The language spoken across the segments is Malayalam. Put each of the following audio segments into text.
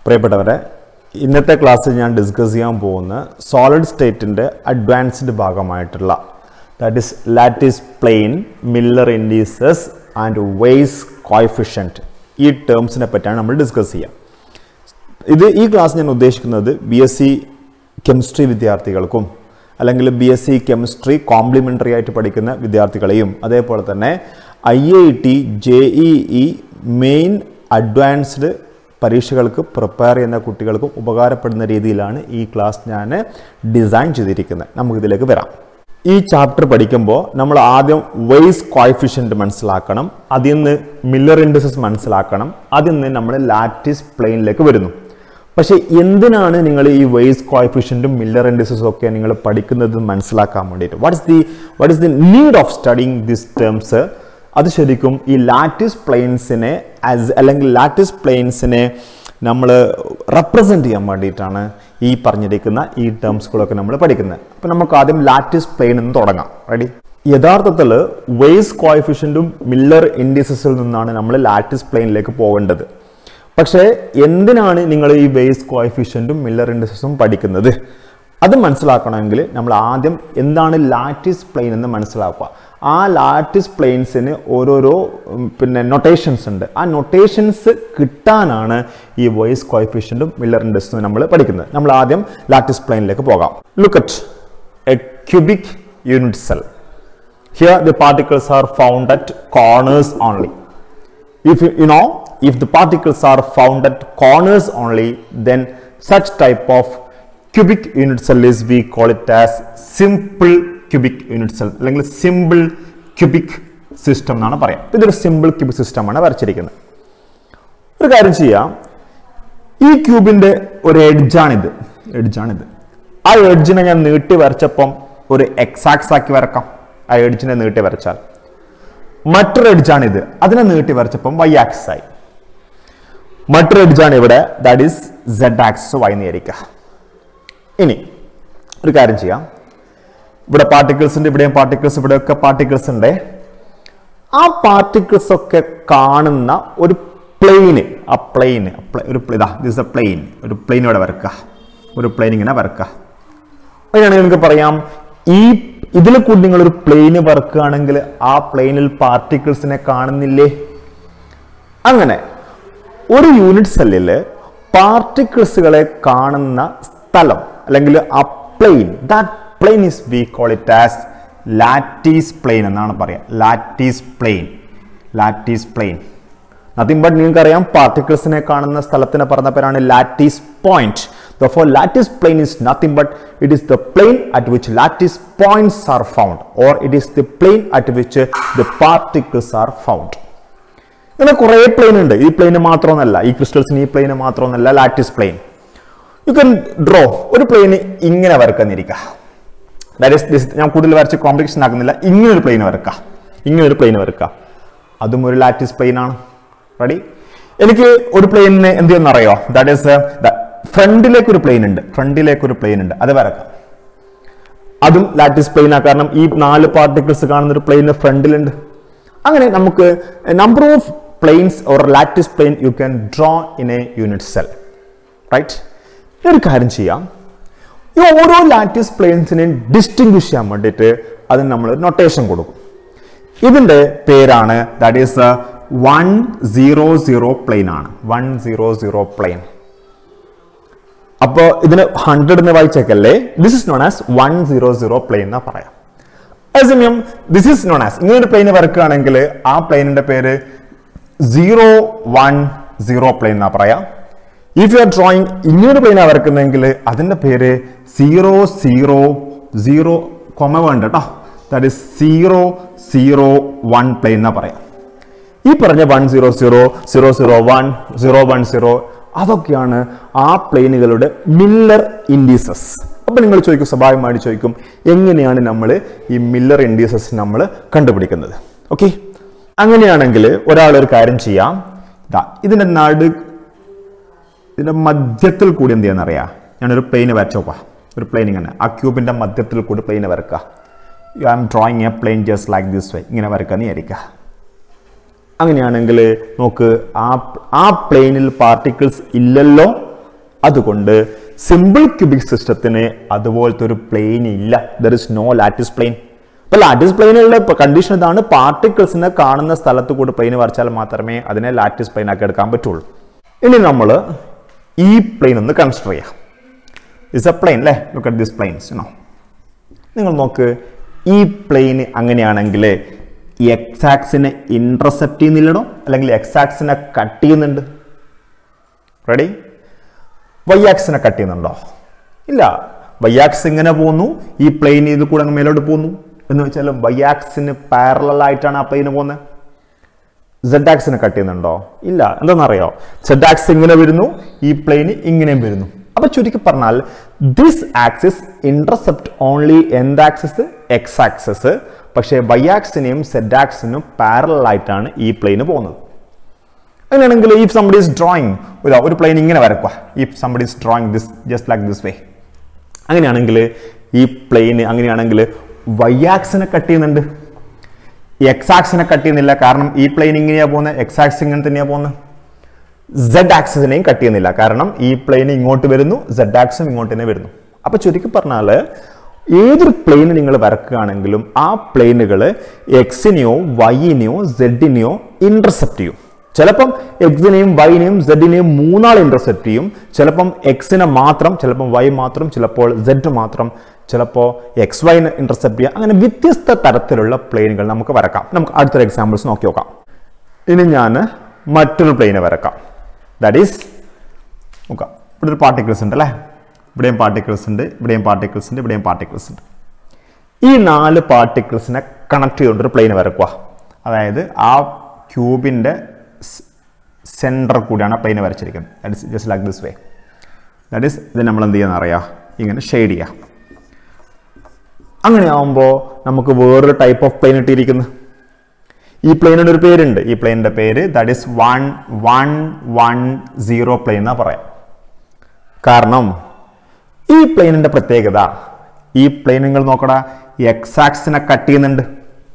പ്രിയപ്പെട്ടവരെ ഇന്നത്തെ ക്ലാസ്സിൽ ഞാൻ ഡിസ്കസ് ചെയ്യാൻ പോകുന്ന സോളിഡ് സ്റ്റേറ്റിൻ്റെ അഡ്വാൻസ്ഡ് ഭാഗമായിട്ടുള്ള that is lattice plane Miller indices and Weiss coefficient ഈ ടേംസിനെ പറ്റിയാണ് നമ്മൾ ഡിസ്കസ് ചെയ്യുക ഇത് ഈ ക്ലാസ് ഞാൻ ഉദ്ദേശിക്കുന്നത് ബി എസ് സി കെമിസ്ട്രി വിദ്യാർത്ഥികൾക്കും അല്ലെങ്കിൽ B S C chemistry complementary ആയിട്ട് പഠിക്കുന്ന വിദ്യാർത്ഥികളെയും അതേപോലെ തന്നെ I I T J E E main advanced പരീക്ഷകൾക്ക് പ്രിപ്പയർ ചെയ്യുന്ന കുട്ടികൾക്കും ഉപകാരപ്പെടുന്ന രീതിയിലാണ് ഈ ക്ലാസ് ഞാൻ ഡിസൈൻ ചെയ്തിരിക്കുന്നത് നമുക്കിതിലേക്ക് വരാം ഈ ചാപ്റ്റർ പഠിക്കുമ്പോൾ നമ്മൾ ആദ്യം വെയ്സ് കോയഫിഷ്യൻ്റ് മനസ്സിലാക്കണം അതിൽ നിന്ന് മില്ലർ ഇൻഡസസ് മനസ്സിലാക്കണം അതിൽ നിന്ന് നമ്മൾ ലാറ്റിസ് പ്ലെയിനിലേക്ക് വരുന്നു പക്ഷേ എന്തിനാണ് നിങ്ങൾ ഈ വെയ്സ് കോയഫിഷ്യൻറ്റും മില്ലർ ഇൻഡസസും ഒക്കെ നിങ്ങൾ പഠിക്കുന്നത് മനസ്സിലാക്കാൻ വേണ്ടിയിട്ട് what is the what is the need of studying this terms അത് ശരിക്കും ഈ ലാറ്റിസ് പ്ലെയിൻസിനെ ആസ് അല്ലെങ്കിൽ ലാറ്റിസ് പ്ലെയിൻസിനെ നമ്മൾ റെപ്രസെൻ്റ് ചെയ്യാൻ വേണ്ടിയിട്ടാണ് ഈ പറഞ്ഞിരിക്കുന്ന ഈ ടേംസുകളൊക്കെ നമ്മൾ പഠിക്കുന്നത് അപ്പം നമുക്ക് ആദ്യം ലാറ്റിസ് പ്ലെയിൻ എന്ന് തുടങ്ങാം റെഡി യഥാർത്ഥത്തിൽ വെയ്സ് കോയഫിഷ്യൻറ്റും മില്ലർ ഇൻഡിസസിൽ നിന്നാണ് നമ്മൾ ലാറ്റിസ് പ്ലെയിനിലേക്ക് പോകേണ്ടത് പക്ഷേ എന്തിനാണ് നിങ്ങൾ ഈ വെയ്സ് കോയഫിഷ്യൻറ്റും മില്ലർ ഇൻഡിസസും പഠിക്കുന്നത് അത് മനസ്സിലാക്കണമെങ്കിൽ നമ്മൾ ആദ്യം എന്താണ് ലാറ്റിസ് പ്ലെയിൻ എന്ന് മനസ്സിലാക്കുക ആ ലാറ്റിസ് പ്ലെയിൻസിന് ഓരോരോ ഉം, പിന്നെ നൊട്ടേഷൻസ് ഉണ്ട് ആ നൊട്ടേഷൻസ് കിട്ടാനാണ് ഈ വോയിസ് കോയഫിഷ്യൻറ്റും മില്ലർ ഇൻഡസും നമ്മൾ പഠിക്കുന്നത് നമ്മൾ ആദ്യം ലാറ്റിസ് പ്ലെയിനിലേക്ക് പോകാം look at a cubic unit cell here the particles are found at corners only if you, you know if the particles are found at corners only then such type of cubic unit cell is we call it as simple cubic unit cell അല്ലെങ്കിൽ സിമ്പിൾ ക്യൂബിക് സിസ്റ്റം എന്നാണ് പറയാം ഇതൊരു സിമ്പിൾ ക്യൂബിക് സിസ്റ്റമാണ് വരച്ചിരിക്കുന്നത് ഒരു കാര്യം ചെയ്യാം ഈ ക്യൂബിന്റെ ഒരു എഡ്ജാണിത് എഡ്ജാണിത് ആ എഡ്ജിനെ ഞാൻ നീട്ടി വരച്ചപ്പം ഒരു എക്സാക്സ് ആക്കി വരക്കാം ആ എഡ്ജിനെ നീട്ടി വരച്ചാൽ മറ്റൊരു എഡ്ജാണ് ഇത് അതിനെ നീട്ടി വരച്ചപ്പം വൈ ആക്സ് ആയി മറ്റൊരു എഡ്ജാണ് ഇവിടെ that is Z ax Y നേരിക്കുക ഇനി ഒരു കാര്യം ചെയ്യാം ഇവിടെ പാർട്ടിക്കിൾസ് ഉണ്ട് ഇവിടെയും പാർട്ടിക്കിൾസ് ഇവിടെയൊക്കെ പാർട്ടിക്കിൾസ് ഉണ്ട് ആ പാർട്ടിക്കിൾസ് ഒക്കെ കാണുന്ന ഒരു പ്ലെയിന് ആ പ്ലെയിന് ഒരു ഇതാ ദിസ് എ പ്ലെയിൻ ഒരു പ്ലെയിൻ ഇവിടെ വരക്കുക ഒരു പ്ലെയിൻ ഇങ്ങനെ വരക്കുക അങ്ങനെയാണെങ്കിൽ നിങ്ങൾക്ക് പറയാം ഈ ഇതിൽ കൂടി നിങ്ങൾ ഒരു പ്ലെയിന് വറക്കുകയാണെങ്കിൽ ആ പ്ലെയിനിൽ പാർട്ടിക്കിൾസിനെ കാണുന്നില്ലേ അങ്ങനെ ഒരു യൂണിറ്റ് സെല്ലില് പാർട്ടിക്കിൾസുകളെ കാണുന്ന സ്ഥലം അല്ലെങ്കിൽ ആ plane that plane is we call it as lattice plane എന്നാണ് പറയുക lattice plane lattice plane nothing but നിങ്ങൾക്കറിയാം പാർട്ടിക്കിൾസിനെ കാണുന്ന സ്ഥലത്തിന് പറഞ്ഞ പേരാണ് lattice point Therefore, lattice plane is nothing but it is the plane at which lattice points are found or it is the plane at which uh, the particles are found. ഇങ്ങനെ കുറേ പ്ലെയിൻ ഉണ്ട് ഈ പ്ലെയിന് മാത്രമൊന്നല്ല ഈ ക്രിസ്റ്റൽസിന് ഈ പ്ലെയിന് മാത്രമൊന്നല്ല lattice plane you can draw ഒരു പ്ലെയിന് ഇങ്ങനെ വരക്കുന്നിരിക്കുക ദാറ്റ് ഇസ് ദിസ് ഞാൻ കൂടുതൽ വരച്ച് കോംപ്ലിക്കേഷൻ ആക്കുന്നില്ല ഇങ്ങനെ ഒരു പ്ലെയിൻ വരക്കുക ഇങ്ങനെ ഒരു പ്ലെയിൻ വരക്കുക അതും ഒരു ലാറ്റിസ് പ്ലെയിൻ ആണ് റെഡി എനിക്ക് ഒരു പ്ലെയിനിന് എന്ത് ചെയ്യുന്നറിയോ ദാറ്റ് ഈസ് ഫ്രണ്ടിലേക്ക് ഒരു പ്ലെയിൻ ഉണ്ട് ഫ്രണ്ടിലേക്ക് ഒരു പ്ലെയിൻ ഉണ്ട് അത് വരക്കാം അതും ലാറ്റിസ് പ്ലെയിനാ കാരണം ഈ നാല് പാർട്ടിക്കിൾസ് കാണുന്ന ഒരു പ്ലെയിന് ഫ്രണ്ടിലുണ്ട് അങ്ങനെ നമുക്ക് number of planes or lattice plane you can draw in a unit cell right ഒരു കാര്യം ചെയ്യാം ഈ ഓരോ ലാറ്റിസ് പ്ലെയിൻസിനെയും ഡിസ്റ്റിങ്വിഷ് ചെയ്യാൻ വേണ്ടിയിട്ട് അതിന് നമ്മൾ നൊട്ടേഷൻ കൊടുക്കും ഇതിന്റെ പേരാണ് that is one zero zero plane ആണ് വൺ സീറോ സീറോ പ്ലെയിൻ അപ്പോൾ ഇതിന് ഹൺഡ്രഡ് എന്ന് വായിച്ചേക്കല്ലേ this is known as one zero zero plane എന്നാ പറയാം അതേസമയം ദിസ് ഇസ് നോൺ ആസ് ഇങ്ങനെ ഒരു പ്ലെയിൻ വരക്കുകയാണെങ്കിൽ ആ പ്ലെയിനിന്റെ പേര് സീറോ വൺ സീറോ പ്ലെയിൻ എന്നാ പറയാം ഇഫ് യു ആർ ഡ്രോയിങ് ഇങ്ങനൊരു പ്ലെയിനാണ് വരക്കുന്നതെങ്കിൽ അതിന്റെ പേര് സീറോ സീറോ സീറോ കൊമ വേണ്ട കേട്ടോ that is zero zero one plane എന്നാ പറയാം ഈ പറഞ്ഞ one zero zero zero zero one zero one zero അതൊക്കെയാണ് ആ പ്ലെയിനുകളുടെ മില്ലർ ഇൻഡീസസ് അപ്പൊ നിങ്ങൾ ചോദിക്കും സ്വാഭാവികമായിട്ട് ചോദിക്കും എങ്ങനെയാണ് നമ്മൾ ഈ മില്ലർ ഇൻഡീസസ് നമ്മൾ കണ്ടുപിടിക്കുന്നത് ഓക്കെ അങ്ങനെയാണെങ്കിൽ ഒരാൾ ഒരു കാര്യം ചെയ്യാം ഇതാ ഇതിന്റെ നടു ഇതിന്റെ മധ്യത്തിൽ കൂടി എന്ത് ചെയ്യാന്നറിയാം ഞാനൊരു പ്ലെയിന് വരച്ചോപ്പാ ഒരു പ്ലെയിൻ ഇങ്ങനെ ആ ക്യൂബിന്റെ മധ്യത്തിൽ കൂടി പ്ലെയിന് വരക്കുക you am drawing a plane just like this way ഇങ്ങനെ വരക്കുക നീ ആയിരിക്കുക അങ്ങനെയാണെങ്കിൽ നോക്ക് ആ ആ പ്ലെയിനിൽ പാർട്ടിക്കിൾസ് ഇല്ലല്ലോ അതുകൊണ്ട് സിമ്പിൾ ക്യൂബിക് സിസ്റ്റത്തിന് അതുപോലത്തെ ഒരു പ്ലെയിൻ ഇല്ല there is no lattice plane ഇപ്പൊ ലാറ്റിസ് പ്ലെയിനുള്ള കണ്ടീഷൻ ഇതാണ് പാർട്ടിക്കിൾസിനെ കാണുന്ന സ്ഥലത്ത് കൂടി പ്ലെയിൻ വരച്ചാൽ മാത്രമേ അതിനെ ലാറ്റിസ് പ്ലെയിൻ ആക്കി എടുക്കാൻ പറ്റുള്ളൂ ഇനി നമ്മൾ ഈ പ്ലെയിൻ ഒന്ന് കൺസിഡർ ചെയ്യാം ഇസ് എ പ്ലെയിൻ അല്ലേ look at this planes no നിങ്ങൾ നോക്ക് ഈ പ്ലെയിൻ അങ്ങനെയാണെങ്കിൽ എക്സ് ആക്സിനെ ഇന്റർസെപ്റ്റ് ചെയ്യുന്നില്ലടോ അല്ലെങ്കിൽ എക്സ് ആക്സിനെ കട്ട് ചെയ്യുന്നുണ്ട് റെഡി വൈ ആക്സിനെ കട്ട് ചെയ്യുന്നുണ്ടോ ഇല്ല വൈ ആക്സ് ഇങ്ങനെ പോകുന്നു ഈ പ്ലെയിൻ ഇതിൽ കൂടെ അങ്ങ് മേലോട്ട് പോകുന്നു എന്ന് വെച്ചാൽ വൈ ആക്സിന് പാരലൽ ആയിട്ടാണ് ആ പ്ലെയിന് പോകുന്നത് സെഡ് ആക്സിനെ കട്ട് ചെയ്യുന്നുണ്ടോ ഇല്ല എന്താണെന്നറിയോ സെഡ് ആക്സ് ഇങ്ങനെ വരുന്നു ഈ പ്ലെയിന് ഇങ്ങനെയും വരുന്നു അപ്പൊ ചുരുക്കി പറഞ്ഞാൽ ദിസ് ആക്സിസ് ഇന്റർസെപ്റ്റ് ഓൺലി എന്ത് ആക്സിസ് എക്സ് ആക്സിസ് പക്ഷേ വൈ ആക്സിനെയും സെഡ് ആക്സിനും പാരലൽ ആയിട്ടാണ് ഈ പ്ലെയിന് പോകുന്നത് അങ്ങനെയാണെങ്കിൽ ഇഫ് സംബഡി ഇസ് ഡ്രോയിങ് ഒരു ഒരു പ്ലെയിൻ ഇങ്ങനെ വരക്കുക if somebody is drawing this just like this way അങ്ങനെയാണെങ്കിൽ ഈ പ്ലെയിന് അങ്ങനെയാണെങ്കിൽ വൈ ആക്സിനെ കട്ട് ചെയ്യുന്നുണ്ട് എക്സ് ആക്സിനെ കട്ട് ചെയ്യുന്നില്ല കാരണം ഈ പ്ലെയിൻ ഇങ്ങനെയാ പോകുന്നത് എക്സ് ആക്സ് ഇങ്ങനെ തന്നെയാ പോകുന്നത് സെഡ് ആക്സിനെയും കട്ട് ചെയ്യുന്നില്ല കാരണം ഈ പ്ലെയിൻ ഇങ്ങോട്ട് വരുന്നു സെഡ് ആക്സും ഇങ്ങോട്ട് തന്നെ വരുന്നു അപ്പൊ ചുരുക്കി പറഞ്ഞാൽ ഏതൊരു പ്ലെയിൻ നിങ്ങൾ വരക്കുകയാണെങ്കിലും ആ പ്ലെയിനുകൾ എക്സിനെയോ വൈനെയോ സെഡിനെയോ ഇന്റർസെപ്റ്റ് ചെയ്യും ചിലപ്പം എക്സിനെയും വൈനെയും സെഡിനെയും മൂന്നാൾ ഇന്റർസെപ്റ്റ് ചെയ്യും ചിലപ്പം എക്സിനെ മാത്രം ചിലപ്പം വൈ മാത്രം ചിലപ്പോൾ സെഡ് മാത്രം ചിലപ്പോൾ എക്സ് വൈനെ ഇന്റർസെപ്റ്റ് ചെയ്യുക അങ്ങനെ വ്യത്യസ്ത തരത്തിലുള്ള പ്ലെയിനുകൾ നമുക്ക് വരക്കാം നമുക്ക് അടുത്തൊരു എക്സാമ്പിൾസ് നോക്കി നോക്കാം ഇനി ഞാൻ മറ്റൊരു പ്ലെയിനെ വരക്കാം ദാറ്റ് ഈസ് നോക്കാം ഇവിടെ ഒരു പാർട്ടിക്കിൾസ് ഉണ്ട് അല്ലേ ഇവിടെയും പാർട്ടിക്കിൾസ് ഉണ്ട് ഇവിടെയും പാർട്ടിക്കിൾസ് ഉണ്ട് ഇവിടെയും പാർട്ടിക്കിൾസ് ഉണ്ട് ഈ നാല് പാർട്ടിക്കിൾസിനെ കണക്ട് ചെയ്തുകൊണ്ട് ഒരു പ്ലെയിൻ വരക്കുക അതായത് ആ ക്യൂബിൻ്റെ സെൻറ്റർ കൂടിയാണ് പ്ലെയിൻ വരച്ചിരിക്കുന്നത് that is just like this way that is ഇത് നമ്മൾ എന്ത് ചെയ്യുന്ന അറിയാം ഇങ്ങനെ ഷെയ്ഡ് ചെയ്യാം അങ്ങനെ ആവുമ്പോൾ നമുക്ക് വേറൊരു ടൈപ്പ് ഓഫ് പ്ലെയിൻ ഇട്ടിരിക്കുന്നു ഈ പ്ലെയിനിന് ഒരു പേരുണ്ട് ഈ പ്ലെയിനിന്റെ പേര് that is one one one zero plane എന്നാ പറയാം കാരണം ഈ പ്ലെയിനിന്റെ പ്രത്യേകത ഈ പ്ലെയിൻ നിങ്ങൾ നോക്കടാ എക്സ് ആക്സിനെ കട്ട് ചെയ്യുന്നുണ്ട്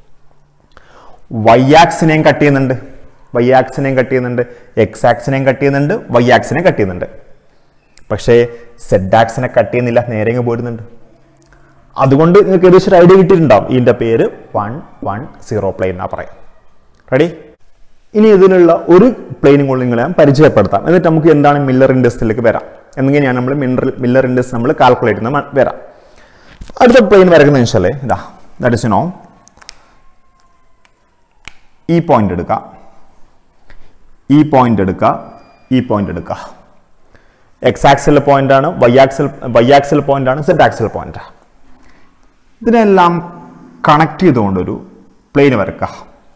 വൈ ആക്സിനെയും കട്ട് ചെയ്യുന്നുണ്ട് വൈ ആക്സിനെയും കട്ട് ചെയ്യുന്നുണ്ട് എക്സ് ആക്സിനെയും കട്ട് ചെയ്യുന്നുണ്ട് വൈ ആക്സിനെയും കട്ട് ചെയ്യുന്നുണ്ട് പക്ഷേ സെഡ് ആക്സിനെ കട്ട് ചെയ്യുന്നില്ല നേരെ ഇങ്ങ് പോരുന്നുണ്ട് അതുകൊണ്ട് നിങ്ങൾക്ക് ഏകദേശം ഒരു ഐഡിയ കിട്ടിയിട്ടുണ്ടാവും ഇതിന്റെ പേര് വൺ വൺ സീറോ പ്ലെയിൻ എന്നാ പറയാം റെഡി ഇനി ഇതിനുള്ള ഒരു പ്ലെയിനും കൂടി നിങ്ങളെ ഞാൻ പരിചയപ്പെടുത്താം എന്നിട്ട് നമുക്ക് എന്താണ് മില്ലർ ഇൻഡസ്ട്രിയിലേക്ക് വരാം എങ്ങനെയാണ് നമ്മൾ മില്ലർ മില്ലർ ഇൻഡസ് നമ്മൾ കാൽക്കുലേറ്റ് ചെയ്യുന്ന മ- വരാം അടുത്ത പ്ലെയിൻ വരക്കുന്നത് വെച്ചാൽ ഇതാ ദാറ്റ് ഇസ് നോ ഈ പോയിന്റ് എടുക്കുക ഈ പോയിന്റ് എടുക്കുക ഈ പോയിന്റ് എടുക്കുക എക്സ് ആക്സിൽ പോയിന്റ് ആണ് വൈ ആക്സിൽ വൈ ആക്സിൽ പോയിന്റ് ആണ് സെഡ് ആക്സിൽ പോയിന്റ് ഇതിനെല്ലാം കണക്ട് ചെയ്തുകൊണ്ടൊരു പ്ലെയിൻ വരക്കുക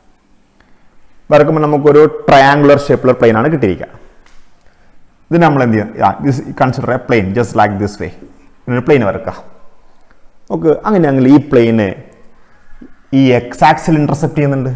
വരക്കുമ്പോൾ നമുക്കൊരു ട്രയാങ്കുലർ ഷേപ്പിലുള്ള പ്ലെയിൻ ആണ് കിട്ടിയിരിക്കുക ഇത് നമ്മൾ എന്ത് ചെയ്യുക consider a plane just like this way ഒരു പ്ലെയിൻ വരക്കുക നോക്ക് അങ്ങനെയാണെങ്കിൽ ഈ പ്ലെയിന് ഈ എക്സ് ആക്സിൽ ഇന്റർസെപ്റ്റ് ചെയ്യുന്നുണ്ട്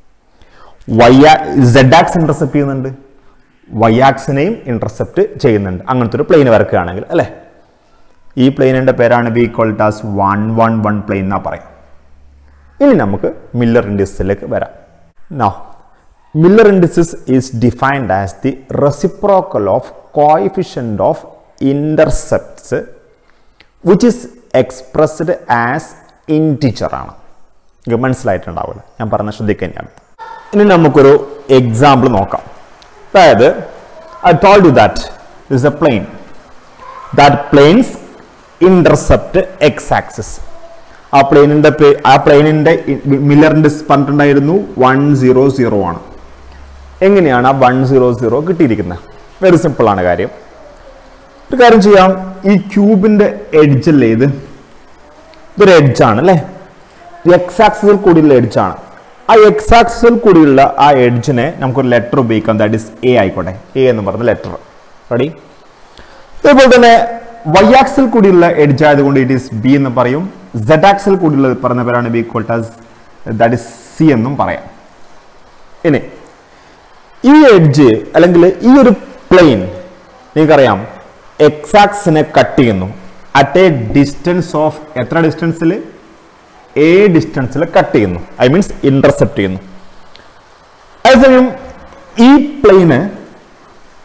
വൈ സെഡ് ആക്സ് ഇന്റർസെപ്റ്റ് ചെയ്യുന്നുണ്ട് വൈ ആക്സിനെയും ഇന്റർസെപ്റ്റ് ചെയ്യുന്നുണ്ട് അങ്ങനത്തെ ഒരു പ്ലെയിൻ വരക്കുകയാണെങ്കിൽ അല്ലേ ഈ പ്ലെയിനിന്റെ പേരാണ് we call it as one one one plane എന്നാ പറയാം ഇനി നമുക്ക് മില്ലർ ഇൻഡിസിലേക്ക് വരാം no Miller indices is defined as the reciprocal of coefficient of intercepts which is expressed as ഇൻറ്റിച്ചർ ആണ് നിങ്ങൾക്ക് മനസ്സിലായിട്ടുണ്ടാവില്ല ഞാൻ പറഞ്ഞ ശ്രദ്ധിക്കുകയാണ് ഇനി നമുക്കൊരു എക്സാമ്പിൾ നോക്കാം അതായത് I told you that is a plane that planes intercept X axis ആ പ്ലെയിനിന്റെ ആ പ്ലെയിനിന്റെ മില്ലറിന്റെ പറഞ്ഞിട്ടുണ്ടായിരുന്നു വൺ സീറോ സീറോ ആണ് എങ്ങനെയാണ് ആ വൺ സീറോ സീറോ കിട്ടിയിരിക്കുന്നത് വെരി സിമ്പിൾ ആണ് കാര്യം ഒരു കാര്യം ചെയ്യാം ഈ ക്യൂബിന്റെ എഡ്ജല്ലേ ഇത് ഇതൊരു എഡ്ജാണ് അല്ലേ എക്സ് ആക്സിസിൽ കൂടിയുള്ള എഡ്ജാണ് ആ എക്സ് ആക്സിസിൽ കൂടിയുള്ള ആ എഡ്ജിനെ നമുക്കൊരു ലെറ്റർ ഉപയോഗിക്കാം ദാറ്റ് ഇസ് എ ആയിക്കോട്ടെ എ എന്ന് പറഞ്ഞ ലെറ്റർ റെഡി അതേപോലെ തന്നെ വൈ ആക്സിൽ കൂടിയുള്ള എഡ്ജ് ആയതുകൊണ്ട് ഇറ്റ് ഈസ് ബി എന്ന് പറയും സെഡ് ആക്സിൽ കൂടിയുള്ള പറഞ്ഞ പേരാണ് B call it as that is C എന്നും പറയാം ഇനി ഈ എഡ്ജ് അല്ലെങ്കിൽ ഈ ഒരു പ്ലെയിൻ നിങ്ങൾക്കറിയാം എക്സ് ആക്സിനെ കട്ട് ചെയ്യുന്നു അറ്റ് എ ഡിസ്റ്റൻസ് ഓഫ് എത്ര ഡിസ്റ്റൻസിൽ എ ഡിസ്റ്റൻസിൽ കട്ട് ചെയ്യുന്നു ഐ മീൻസ് ഇന്റർസെപ്റ്റ് ചെയ്യുന്നു അതേസമയം ഈ പ്ലെയിന്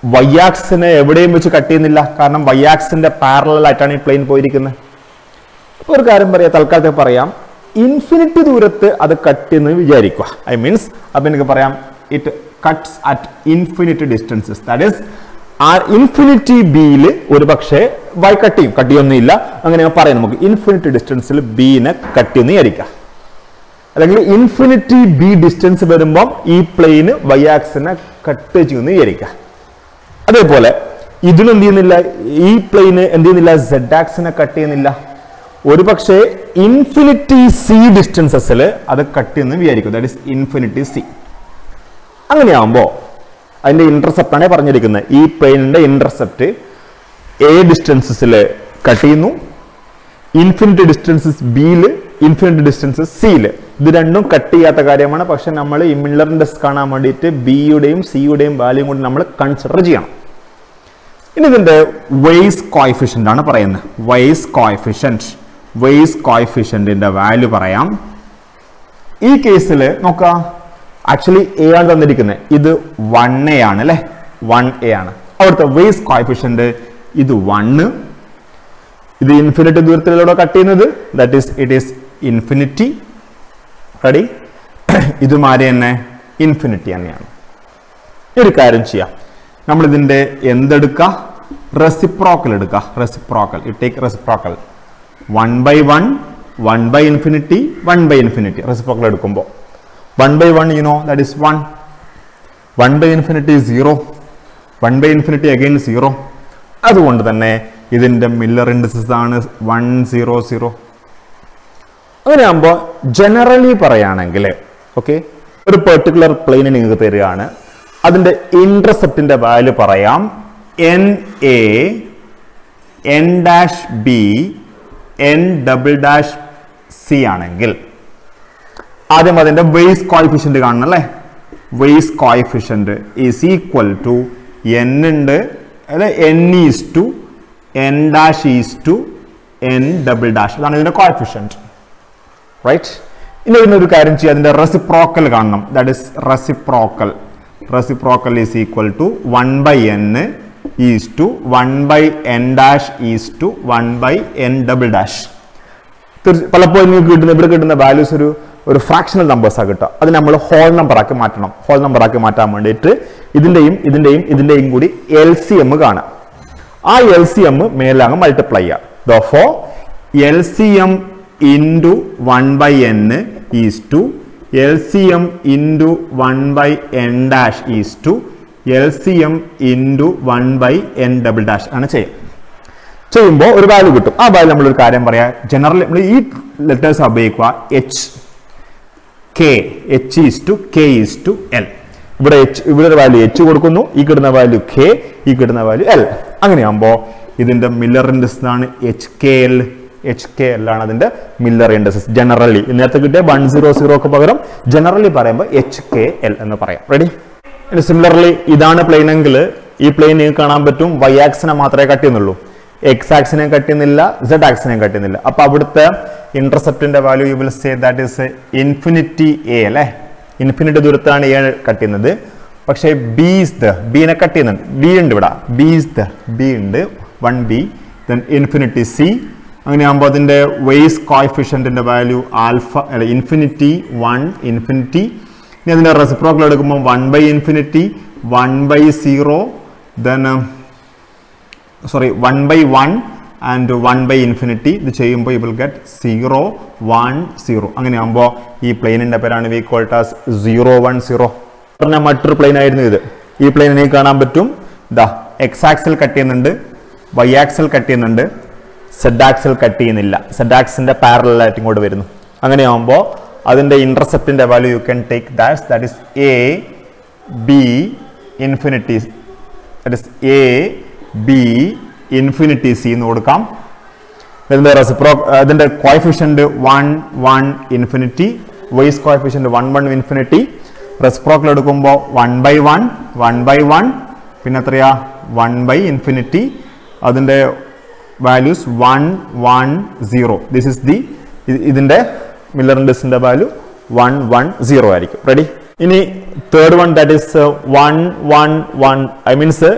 വയ്യാക്സിനെ എവിടെയും വെച്ച് കട്ട് ചെയ്യുന്നില്ല കാരണം വയ്യാക്സിന്റെ പാരലൽ ആയിട്ടാണ് ഈ പ്ലെയിൻ പോയിരിക്കുന്നത് അപ്പോൾ ഒരു കാര്യം പറയാം തൽക്കാലത്തേക്ക് പറയാം ഇൻഫിനിറ്റി ദൂരത്ത് അത് കട്ട് ചെയ്യുന്നത് വിചാരിക്കുക ഐ മീൻസ് അപ്പം എനിക്ക് പറയാം it cuts at infinity distances that is ആ ഇൻഫിനിറ്റി ബിയിൽ ഒരു പക്ഷേ വൈ കട്ട് ചെയ്യും കട്ട് ചെയ്യൊന്നുമില്ല അങ്ങനെ പറയാം നമുക്ക് ഇൻഫിനിറ്റി ഡിസ്റ്റൻസിൽ ബീനെ കട്ട് ചെയ്യുന്ന വിചാരിക്കുക അല്ലെങ്കിൽ ഇൻഫിനിറ്റി ബി ഡിസ്റ്റൻസ് വരുമ്പം ഈ പ്ലെയിന് വൈ ആക്സിനെ കട്ട് ചെയ്യുമെന്ന് വിചാരിക്കുക അതേപോലെ ഇതിനും എന്ത് ചെയ്യുന്നില്ല ഈ പ്ലെയിന് എന്ത് ചെയ്യുന്നില്ല സെഡ് ആക്സിനെ കട്ട് ചെയ്യുന്നില്ല ഒരു പക്ഷേ ഇൻഫിനിറ്റി സി ഡിസ്റ്റൻസസിൽ അത് കട്ട് ചെയ്യുന്ന വിചാരിക്കും ദാറ്റ് ഇസ് ഇൻഫിനിറ്റി സി അങ്ങനെയാകുമ്പോൾ അതിന്റെ ഇന്റർസെപ്റ്റ് ആണ് പറഞ്ഞിരിക്കുന്നത് ഈ പ്ലെയിനിന്റെ ഇന്റർസെപ്റ്റ് എ ഡിസ്റ്റൻസസിൽ കട്ട് ചെയ്യുന്നു ഇൻഫിനിറ്റി ഡിസ്റ്റൻസസ് ബിയിൽ ഇൻഫിനിറ്റി ഡിസ്റ്റൻസസ് സിയിൽ ഇത് രണ്ടും കട്ട് ചെയ്യാത്ത കാര്യമാണ് പക്ഷെ നമ്മൾ ഈ മില്ലറിന്റെ കാണാൻ വേണ്ടിയിട്ട് ബിയുടെയും സിയുടെയും വാല്യൂം കൊണ്ട് നമ്മൾ കൺസിഡർ ചെയ്യണം ഇനി ഇതിന്റെ വെയ്സ് കോയിഫിഷ്യന്റ് ആണ് പറയുന്നത് വെയ്സ് കോയിഫിഷ്യന്റ് വെയ്സ് കോയിഫിഷ്യന്റിന്റെ വാല്യൂ പറയാം ഈ കേസിൽ നോക്കാം ആക്ച്വലി എ ആണ് തന്നിരിക്കുന്നത് ഇത് വൺ എ ആണ് അല്ലെ വൺ എ ആണ് അവിടുത്തെ വെയ്സ് കോയിഫിഷ്യന്റ് ഇത് വണ്ണ് ഇത് ഇൻഫിനിറ്റി ദൂരത്തിലൂടെ കട്ട് ചെയ്യുന്നത് that is it is infinity ready ഇതുമാതിരി തന്നെ ഇൻഫിനിറ്റി തന്നെയാണ് ഒരു കാര്യം ചെയ്യാം നമ്മൾ ഇതിന്റെ എന്തെടുക്കുക റെസിപ്രോക്കൽ എടുക്കുക reciprocal it take reciprocal one by one one by infinity one by infinity reciprocal എടുക്കുമ്പോൾ one by one you know that is one one by infinity zero one by infinity again zero അതുകൊണ്ട് തന്നെ ഇതിന്റെ മില്ലർ ഇൻഡിസസ് ആണ് വൺ സീറോ സീറോ അങ്ങനെയാകുമ്പോൾ ജനറലി പറയുകയാണെങ്കിൽ ഓക്കെ ഒരു പെർട്ടിക്കുലർ പ്ലെയിന് നിങ്ങൾക്ക് തരികയാണ് അതിന്റെ ഇന്റർസെപ്റ്റിന്റെ വാല്യൂ പറയാം N A N dash B N double dash C ആണെങ്കിൽ ആദ്യം അതിന്റെ വെയ്സ് കോയിഫിഷ്യന്റ് കാണണം അല്ലേ Weiss coefficient is equal to N ഉണ്ട് അല്ലെ N is to N dash is to N double dash അതാണ് ഇതിന്റെ കോയിഫിഷ്യന്റ് റൈറ്റ് ഇനി ഇതിന് ഒരു കാര്യം ചെയ്യുക അതിന്റെ റെസിപ്രോക്കൽ കാണണം that is reciprocal reciprocal is equal to one by N is to one by N dash is to one by N double dash പലപ്പോഴും നിങ്ങൾക്ക് കിട്ടുന്ന ഇവിടെ കിട്ടുന്ന വാല്യൂസ് ഒരു ഒരു ഫ്രാക്ഷണൽ നമ്പേഴ്സാണ് കിട്ടുക അത് നമ്മൾ ഹോൾ നമ്പർ ആക്കി മാറ്റണം ഹോൾ നമ്പർ ആക്കി മാറ്റാൻ വേണ്ടിയിട്ട് ഇതിന്റെയും ഇതിന്റെയും ഇതിന്റെയും കൂടി എൽ സി എം കാണാം ആ എൽ സി എം മേലങ്ങ് മൾട്ടിപ്ലൈ ചെയ്യാം ദോ L C M into one by N is to L C M into one by N dash is to L C M into one by N double dash ആണ് ചെയ്യുക ചെയ്യുമ്പോൾ ഒരു വാല്യൂ കിട്ടും ആ വാല്യൂ നമ്മളൊരു കാര്യം പറയാം ജനറലി നമ്മൾ ഈ ലെറ്റേഴ്സ് ഉപയോഗിക്കുക H K H is to K is to L ഇവിടെ എച്ച് ഇവിടെ ഒരു വാല്യൂ എച്ച് കൊടുക്കുന്നു ഈ കിട്ടുന്ന വാല്യൂ കെ ഈ കിട്ടുന്ന വാല്യൂ എൽ അങ്ങനെയാകുമ്പോൾ ഇതിന്റെ മില്ലർ ഇൻഡസ് ആണ് H K L H K L ആണ് അതിന്റെ മില്ലർ ഇൻഡസസ് ജനറലി നേരത്തെ കിട്ടിയ വൺ സീറോ സീറോ ഒക്കെ പകരം ജനറലി പറയുമ്പോൾ എച്ച് കെ എൽ എന്ന് പറയാം റെഡി സിമിലർലി ഇതാണ് പ്ലെയിൻ എങ്കിൽ ഈ പ്ലെയിൻ നിങ്ങൾക്ക് കാണാൻ പറ്റും വൈ ആക്സിനെ മാത്രമേ കട്ട് ചെയ്യുന്നുള്ളൂ എക്സ് ആക്സിനെ കട്ട് ചെയ്യുന്നില്ല സെഡ് ആക്സിനെ കട്ട് ചെയ്യുന്നില്ല അപ്പൊ അവിടുത്തെ ഇന്റർസെപ്റ്റിന്റെ value you will say that is infinity A അല്ലെ ഇൻഫിനിറ്റി ദൂരത്താണ് എ കട്ട് ചെയ്യുന്നത് പക്ഷേ ബി ഇസ് ദ ബീനെ കട്ട് ചെയ്യുന്നുണ്ട് ബി ഉണ്ട് ഇവിടെ ബി ഇസ് ദ ബി ഉണ്ട് one B then infinity C അങ്ങനെയാകുമ്പോൾ അതിന്റെ വെയ്സ് കോയിഫിഷ്യന്റിന്റെ വാല്യൂ ആൽഫ അല്ല ഇൻഫിനിറ്റി വൺ ഇൻഫിനിറ്റി ഇനി അതിന്റെ റെസിപ്രോക്കൽ എടുക്കുമ്പോൾ one by infinity one by zero then sorry one by one and one by infinity ഇത് ചെയ്യുമ്പോൾ you will get zero one zero അങ്ങനെയാകുമ്പോൾ ഈ പ്ലെയിനിന്റെ പേരാണ് we call it as zero one zero പറഞ്ഞ മറ്റൊരു പ്ലെയിൻ ആയിരുന്നു ഇത് ഈ പ്ലെയിൻ എനിക്ക് കാണാൻ പറ്റും ഇതാ എക്സ് ആക്സിൽ കട്ട് ചെയ്യുന്നുണ്ട് വൈ ആക്സിൽ കട്ട് ചെയ്യുന്നുണ്ട് സെഡ് ആക്സിൽ കട്ട് ചെയ്യുന്നില്ല സെഡ് ആക്സിന്റെ പാരലായിട്ട് ഇങ്ങോട്ട് വരുന്നു അങ്ങനെയാകുമ്പോൾ അതിന്റെ ഇന്റർസെപ്റ്റിന്റെ value you can take that that is A B infinity that is A B infinity C എന്ന് കൊടുക്കാം ഇതിന്റെ റെസിപ്രോ ഇതിന്റെ coefficient one one infinity Weiss coefficient one one infinity reciprocal എടുക്കുമ്പോൾ one by one one by one പിന്നെ എത്രയാ വൺ ബൈ ഇൻഫിനിറ്റി അതിന്റെ values one one zero this is the ഇതിന്റെ മില്ലർ ഇൻഡസിന്റെ വാല്യൂ വൺ വൺ സീറോ ആയിരിക്കും റെഡി ഇനി third one that is one one one I means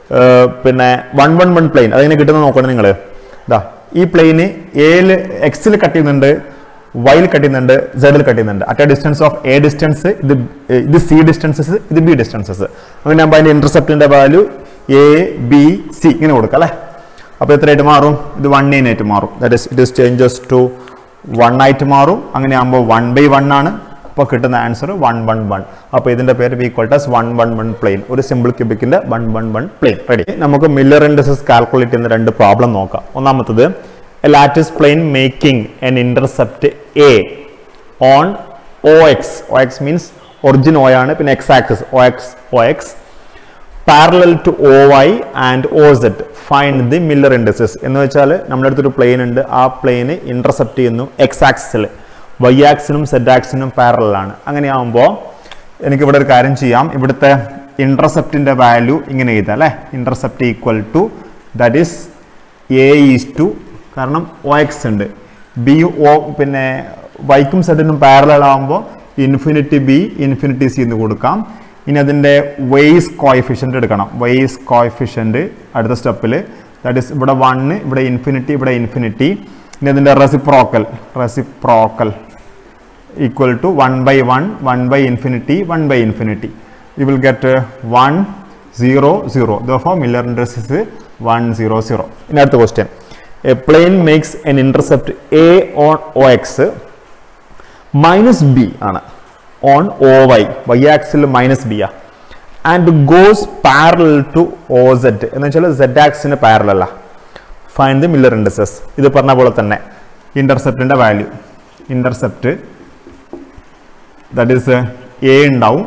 പിന്നെ വൺ വൺ വൺ പ്ലെയിൻ അതെങ്ങനെ കിട്ടുന്നത് നോക്കണം നിങ്ങൾ ഇതാ ഈ പ്ലെയിന് എയിൽ എക്സിൽ കട്ട് ചെയ്യുന്നുണ്ട് വൈയിൽ കട്ട് ചെയ്യുന്നുണ്ട് സെഡിൽ കട്ട് ചെയ്യുന്നുണ്ട് at a distance of a distance ഇത് ഇത് സി ഡിസ്റ്റൻസസ് ഇത് ബി ഡിസ്റ്റൻസസ് അങ്ങനെ ആകുമ്പോൾ അതിന്റെ ഇന്റർസെപ്റ്റിന്റെ വാല്യൂ എ ബി സി ഇങ്ങനെ കൊടുക്കാം അല്ലേ അപ്പോൾ എത്രയായിട്ട് മാറും ഇത് വൺ ആയിട്ട് മാറും that is it is changes to one ആയിട്ട് മാറും അങ്ങനെ ആകുമ്പോൾ വൺ ബൈ വൺ ആണ് അപ്പോൾ കിട്ടുന്ന ആൻസർ വൺ വൺ വൺ അപ്പോൾ ഇതിന്റെ പേര് equals one one one plane ഒരു സിമ്പിൾ ക്യൂബിക്കിന്റെ one one one plane ready നമുക്ക് മില്ലർ ഇൻഡസസ് കാൽക്കുലേറ്റ് ചെയ്യുന്ന രണ്ട് പ്രോബ്ലം നോക്കാം ഒന്നാമത്തത് a lattice plane making an intercept A on O X O X means origin O ആണ് പിന്നെ X axis O X O X parallel to O Y and O Z find the Miller indices എന്ന് വെച്ചാൽ നമ്മുടെ അടുത്തൊരു പ്ലെയിൻ ഉണ്ട് ആ പ്ലെയിന് ഇന്റർസെപ്റ്റ് ചെയ്യുന്നു എക്സ് ആക്സിൽ വൈ ആക്സിനും സെഡ് ആക്സിനും പാരലാണ് അങ്ങനെയാകുമ്പോൾ എനിക്ക് ഇവിടെ ഒരു കാര്യം ചെയ്യാം ഇവിടുത്തെ ഇന്റർസെപ്റ്റിന്റെ വാല്യൂ ഇങ്ങനെ എഴുതാം അല്ലേ intercept equal to that is A is to കാരണം ഒ എക്സ് ഉണ്ട് ബി ഒ പിന്നെ വൈക്കും സെഡിനും പാരലൽ ആകുമ്പോൾ ഇൻഫിനിറ്റി ബി ഇൻഫിനിറ്റി സി എന്ന് കൊടുക്കാം ഇനി അതിൻ്റെ വെയ്സ് കോയിഫിഷ്യൻ്റ് എടുക്കണം വെയ്സ് കോയിഫിഷ്യൻ്റ് അടുത്ത സ്റ്റെപ്പിൽ ദാറ്റ് ഇസ് ഇവിടെ വണ്ണ് ഇവിടെ ഇൻഫിനിറ്റി ഇവിടെ ഇൻഫിനിറ്റി ഇനി അതിൻ്റെ reciprocal reciprocal equal to one by one one by infinity one by infinity you will get one zero zero therefore Miller industries one zero zero ഇനി അടുത്ത question a plane makes an intercept A on O X minus B ആണ് ഓൺ ഒ വൈ വൈ ആക്സിൽ മൈനസ് ബി ആ and goes parallel to O Z എന്ന് വെച്ചാൽ സെഡ് ആക്സിന് പാരലല്ല ഫൈൻ ദി മില്ലർ ഇൻഡസസ് ഇത് പറഞ്ഞ പോലെ തന്നെ ഇന്റർസെപ്റ്റിന്റെ value intercept that is A ഉണ്ടാവും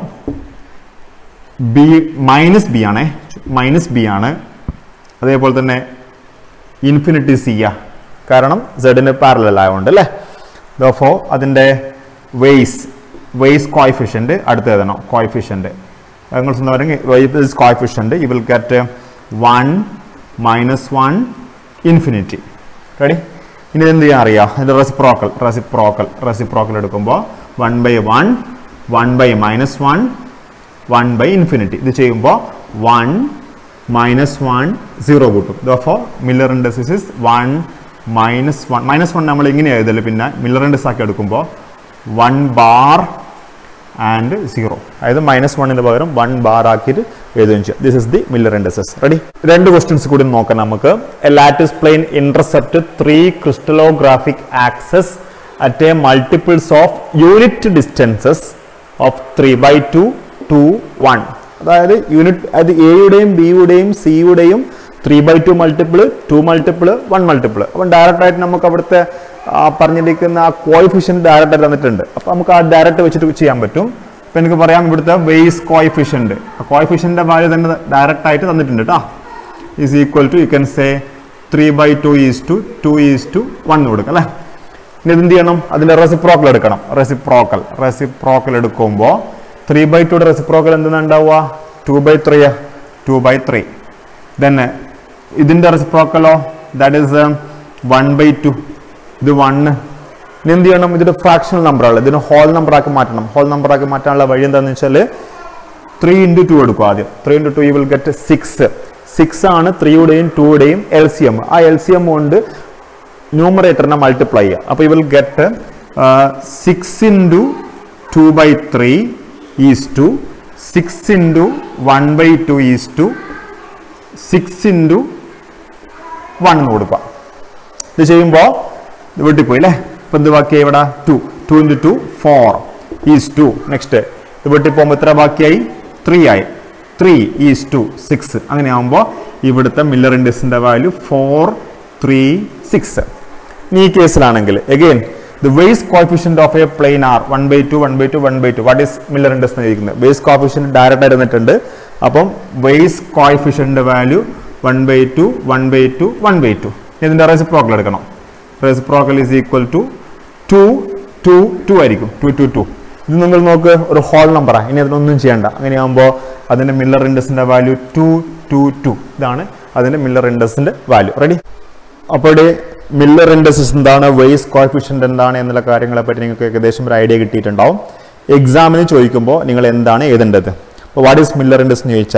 ബി മൈനസ് ബി ആണേ മൈനസ് ബി ആണ് അതേപോലെ തന്നെ ഇൻഫിനിറ്റി സി ആ കാരണം സെഡിന് പാരലൽ ആയതുകൊണ്ട് അല്ലേ ദോഫോ അതിൻ്റെ വെയ്സ് വെയ്സ് കോയിഫിഷ്യൻ്റ് അടുത്ത് എഴുതണം കോയിഫിഷ്യൻ്റ് നിങ്ങൾ സ്വന്തം Weiss coefficient you will get one minus one infinity ready ഇനി എന്ത് ചെയ്യാൻ അറിയാം അതിൻ്റെ റെസിപ്രോക്കൽ റെസിപ്രോക്കൽ റെസിപ്രോക്കൽ എടുക്കുമ്പോൾ one by one one by minus one one by infinity ഇത് ചെയ്യുമ്പോൾ വൺ മൈനസ് വൺ സീറോ കൂട്ടും therefore Miller indices is one minus one minus one നമ്മൾ ഇങ്ങനെ എഴുതല് പിന്നെ മില്ലർ ഇൻഡസ് ആക്കി എടുക്കുമ്പോൾ വൺ ബാർ ആൻഡ് സീറോ അതായത് മൈനസ് വണ്ണിന് പകരം വൺ ബാർ ആക്കിയിട്ട് എഴുതുകയും ചെയ്യാം this is the Miller indices ready രണ്ട് ക്വസ്റ്റ്യൻസ് കൂടി നോക്കാം നമുക്ക് a lattice plane intercept three crystallographic axes at a multiples of unit distances of three by two two one അതായത് യൂണിറ്റ് അത് എയുടെയും ബിയുടെയും സിയുടെയും three by two multiple two multiple one multiple അപ്പം ഡയറക്റ്റ് ആയിട്ട് നമുക്ക് അവിടുത്തെ ആ പറഞ്ഞിരിക്കുന്ന ആ കോയിഫിഷ്യൻ ഡയറക്റ്റ് ആയിട്ട് തന്നിട്ടുണ്ട് അപ്പം നമുക്ക് ആ ഡയറക്റ്റ് വെച്ചിട്ട് ചെയ്യാൻ പറ്റും ഇപ്പം എനിക്ക് പറയാം ഇവിടുത്തെ വെയ്സ് കോയിഫിഷ്യൻ്റ് ആ കോയിഫിഷ്യൻ്റെ വാല്യൂ തന്നെ ഡയറക്റ്റ് ആയിട്ട് തന്നിട്ടുണ്ട് കേട്ടോ is equal to you can say three by two is two two is to one കൊടുക്കാം അല്ലേ ഇനി എന്ത് ചെയ്യണം അതിൻ്റെ റെസിപ്രോക്കൽ എടുക്കണം റെസിപ്രോക്കൽ റെസിപ്രോക്കൽ എടുക്കുമ്പോൾ ത്രീ ബൈ ടുയുടെ റെസിപ്രോക്കൽ എന്താണ് ഉണ്ടാവുക two by three two by three then ഇതിൻ്റെ റെസിപ്രോക്കലോ that is one by two ഇത് വണ്ണ് ഇനി എന്ത് ചെയ്യണം ഇതൊരു ഫ്രാക്ഷണൽ നമ്പറാണ് ഇതിന് ഹോൾ നമ്പർ ആക്കി മാറ്റണം ഹോൾ നമ്പർ ആക്കി മാറ്റാനുള്ള വഴി എന്താണെന്ന് വെച്ചാൽ ത്രീ ഇൻറ്റു ടു എടുക്കും ആദ്യം three into two you will get six six ആണ് ത്രീയുടെയും ടൂയുടെയും എൽ സി എം ആ എൽ സി എം കൊണ്ട് ന്യൂമറേറ്ററിനെ മൾട്ടിപ്ലൈ ചെയ്യുക അപ്പോൾ you will get six into two by three is two six into one by two is two six into one എന്ന് കൊടുക്കുക ഇത് ചെയ്യുമ്പോൾ ഇത് വെട്ടിപ്പോയി അല്ലേ ഇപ്പം എന്ത് ബാക്കിയായി ഇവിടെ two two into two four is two next ഇത് വെട്ടിപ്പോകുമ്പോൾ എത്ര ബാക്കിയായി ത്രീ ആയി ത്രീ ഈസ് ടു സിക്സ് അങ്ങനെ ആകുമ്പോൾ ഇവിടുത്തെ മില്ലർ ഇൻഡസിൻ്റെ വാല്യൂ ഫോർ ത്രീ സിക്സ് ഇനി ഈ കേസിലാണെങ്കിൽ again the Weiss coefficient of a plane are one by two one by two one by two what is Miller indices എന്നിരിക്കുന്നത് വേസ് കോഫിഷ്യൻ്റ് ഡയറക്റ്റ് ആയിരുന്നിട്ടുണ്ട് അപ്പം വേസ് കോഫിഷ്യൻ്റെ value one by two one by two one by two ഇതിൻ്റെ റെസിപ്രോക്കൽ എടുക്കണം reciprocal is equal to two two two ആയിരിക്കും ടു ടു ടു ഇത് നിങ്ങൾ നോക്ക് ഒരു ഹോൾ നമ്പറാണ് ഇനി അതിനൊന്നും ചെയ്യണ്ട അങ്ങനെയാകുമ്പോൾ അതിൻ്റെ മില്ലർ ഇൻഡസിൻ്റെ വാല്യൂ ടു ടു ടു ഇതാണ് അതിൻ്റെ മില്ലർ ഇൻഡസിൻ്റെ വാല്യൂ റെഡി അപ്പോൾ ഇവിടെ മില്ലർ ഇൻഡസസ് എന്താണ് വെയ്സ് കോഫിഷ്യൻ്റ് എന്താണ് എന്നുള്ള കാര്യങ്ങളെ പറ്റി നിങ്ങൾക്ക് ഏകദേശം ഒരു ഐഡിയ കിട്ടിയിട്ടുണ്ടാവും എക്സാമിന് ചോദിക്കുമ്പോൾ നിങ്ങൾ എന്താണ് എഴുതേണ്ടത് അപ്പോൾ വാട്ട് ഈസ് മില്ലർ ഇൻഡസ് എന്ന് ചോദിച്ചാൽ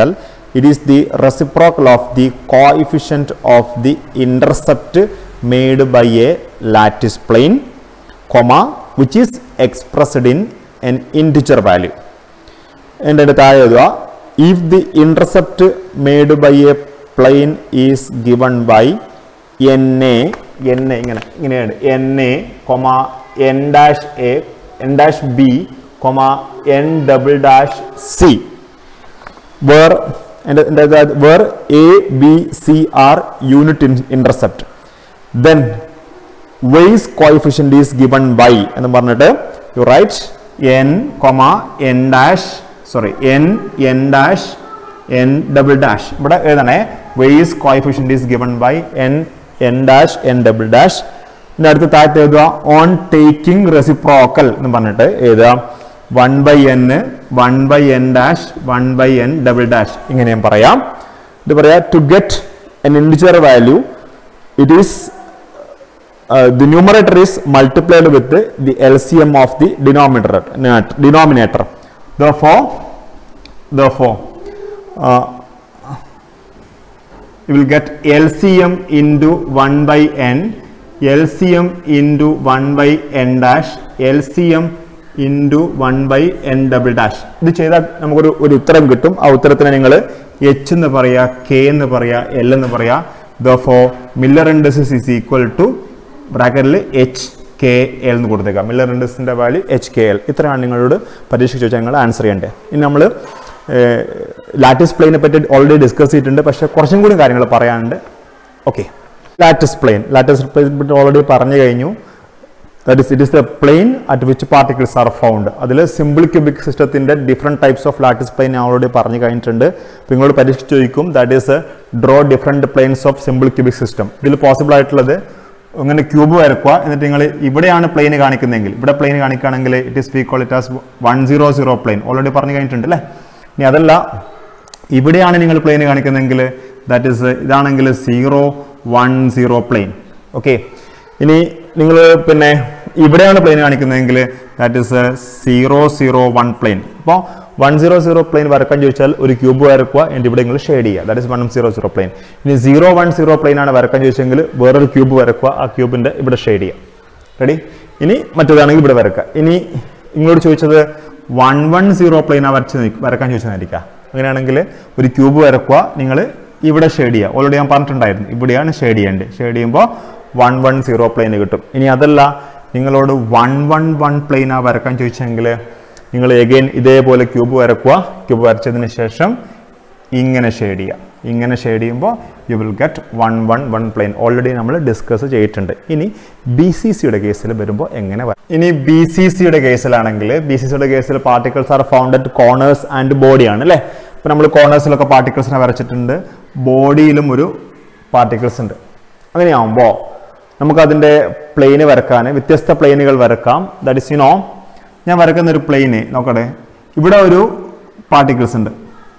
it is the reciprocal of the coefficient of the intercept made by a lattice plane comma which is expressed in an integer value എൻ്റെ അടുത്ത് താഴെ എഴുതുക if the intercept made by a plane is given by N A N A ഇങ്ങനെ ഇങ്ങനെയാണ് N A comma N dash A N dash B comma N double dash C where എൻ്റെ എൻ്റെ where A B C are unit intercept then Weiss coefficient is given by എന്ന് പറഞ്ഞിട്ട് you write N comma N dash sorry N N dash N double dash ഇവിടെ എഴുതണേ Weiss coefficient is given by N N dash N double dash ഇതിൻ്റെ അടുത്ത് താഴത്ത് എഴുതുക ഓൺ ടേക്കിംഗ് റെസിപ്രോക്കൽ എന്ന് പറഞ്ഞിട്ട് എഴുതുക one by N one by N dash one by N double dash ഇങ്ങനെയും പറയാം ഇത് പറയാം to get an integer value it is uh, the numerator is multiplied with the, the LCM of the denominator. not- denominator. Therefore, therefore, uh, you will get LCM into 1 by n, LCM into 1 by n dash, LCM into 1 by n double dash. ഇത് ചെയ്താൽ നമുക്കൊരു ഒരു ഉത്തരം കിട്ടും ആ ഉത്തരത്തിന് നിങ്ങൾ എച്ച് എന്ന് പറയുക കെ എന്ന് പറയുക എൽ എന്ന് പറയുക though Miller indices is equal to ബ്രാക്കറ്റിൽ എച്ച് കെ എൽ എന്ന് കൊടുത്തേക്കാം മില്ലർ ഇൻഡസിൻ്റെ വാല്യൂ എച്ച് കെ എൽ ഇത്രയാണ് നിങ്ങളോട് പരീക്ഷ ചോദിച്ചാൽ നിങ്ങൾ ആൻസർ ചെയ്യേണ്ടത് ഇനി നമ്മൾ ലാറ്റിസ് പ്ലെയിനെ പറ്റി ഓൾറെഡി ഡിസ്കസ് ചെയ്തിട്ടുണ്ട് പക്ഷേ കുറച്ചും കൂടി കാര്യങ്ങൾ പറയാനുണ്ട് okay lattice plane lattice plane പറ്റി ഓൾറെഡി പറഞ്ഞു കഴിഞ്ഞു that is it is the plane at which particles are found അതിൽ സിമ്പിൾ ക്യൂബിക് സിസ്റ്റത്തിൻ്റെ different types of lattice plane ഞാൻ ഓൾറെഡി പറഞ്ഞു കഴിഞ്ഞിട്ടുണ്ട് അപ്പോൾ നിങ്ങളോട് പരീക്ഷ ചോദിക്കും that is draw different planes of simple cubic system ഇതിൽ പോസിബിൾ ആയിട്ടുള്ളത് അങ്ങനെ ക്യൂബ് വരക്കുക എന്നിട്ട് നിങ്ങൾ ഇവിടെയാണ് പ്ലെയിൻ കാണിക്കുന്നതെങ്കിൽ ഇവിടെ പ്ലെയിൻ കാണിക്കുകയാണെങ്കിൽ it is we call it as one zero zero plane already പറഞ്ഞു കഴിഞ്ഞിട്ടുണ്ട് അല്ലേ ഇനി അതല്ല ഇവിടെയാണ് നിങ്ങൾ പ്ലെയിൻ കാണിക്കുന്നതെങ്കിൽ ദാറ്റ് ഇസ് ഇതാണെങ്കിൽ zero one zero plane okay ഇനി നിങ്ങൾ പിന്നെ ഇവിടെയാണ് പ്ലെയിൻ കാണിക്കുന്നതെങ്കിൽ that is zero zero one plane അപ്പോൾ വൺ സീറോ സീറോ പ്ലെയിൻ വരക്കാൻ ചോദിച്ചാൽ ഒരു ക്യൂബ് വരക്കുക എന്നിട്ട് ഇവിടെ നിങ്ങൾ ഷെയ്ഡ് ചെയ്യുക that is one zero zero plane ഇനി സീറോ വൺ സീറോ പ്ലെയിൻ ആണ് വരക്കാൻ ചോദിച്ചെങ്കിൽ വേറൊരു ക്യൂബ് വരക്കുക ആ ക്യൂബിൻ്റെ ഇവിടെ ഷെയ്ഡ് ചെയ്യുക റെഡി ഇനി മറ്റേതാണെങ്കിൽ ഇവിടെ വരക്കുക ഇനി നിങ്ങളോട് ചോദിച്ചത് വൺ വൺ സീറോ പ്ലെയിൻ ആ വരച്ച് നിൽക്ക- വരക്കാൻ ചോദിച്ചതായിരിക്കാം അങ്ങനെയാണെങ്കിൽ ഒരു ക്യൂബ് വരക്കുക നിങ്ങൾ ഇവിടെ ഷെയ്ഡ് ചെയ്യുക ഓൾറെഡി ഞാൻ പറഞ്ഞിട്ടുണ്ടായിരുന്നു ഇവിടെയാണ് ഷെയ്ഡ് ചെയ്യേണ്ടത് ഷെയ്ഡ് ചെയ്യുമ്പോൾ വൺ വൺ സീറോ പ്ലെയിൻ കിട്ടും ഇനി അതല്ല നിങ്ങളോട് വൺ വൺ വൺ പ്ലെയിൻ ആ വരക്കാൻ ചോദിച്ചെങ്കിൽ നിങ്ങൾ എഗെയിൻ ഇതേപോലെ ക്യൂബ് വരക്കുക ക്യൂബ് വരച്ചതിന് ശേഷം ഇങ്ങനെ ഷെയ്ഡ് ചെയ്യുക ഇങ്ങനെ ഷെയ്ഡ് ചെയ്യുമ്പോൾ you will get one one one plane already നമ്മൾ ഡിസ്കസ് ചെയ്തിട്ടുണ്ട് ഇനി ബി സി സിയുടെ കേസിൽ വരുമ്പോൾ എങ്ങനെ വരാം ഇനി ബി സി സിയുടെ കേസിലാണെങ്കിൽ ബി സി സിയുടെ കേസിൽ particles are found at corners and ബോഡിയാണ് അല്ലേ ഇപ്പം നമ്മൾ കോർണേഴ്സിലൊക്കെ പാർട്ടിക്കിൾസിനെ വരച്ചിട്ടുണ്ട് ബോഡിയിലും ഒരു പാർട്ടിക്കിൾസ് ഉണ്ട് അങ്ങനെയാവുമ്പോൾ നമുക്കതിൻ്റെ പ്ലെയിന് വരക്കാൻ വ്യത്യസ്ത പ്ലെയിനുകൾ വരക്കാം ദാറ്റ് ഇസ് യു നോ ഞാൻ വരക്കുന്ന ഒരു പ്ലെയിന് നോക്കട്ടെ ഇവിടെ ഒരു പാർട്ടിക്കിൾസ് ഉണ്ട്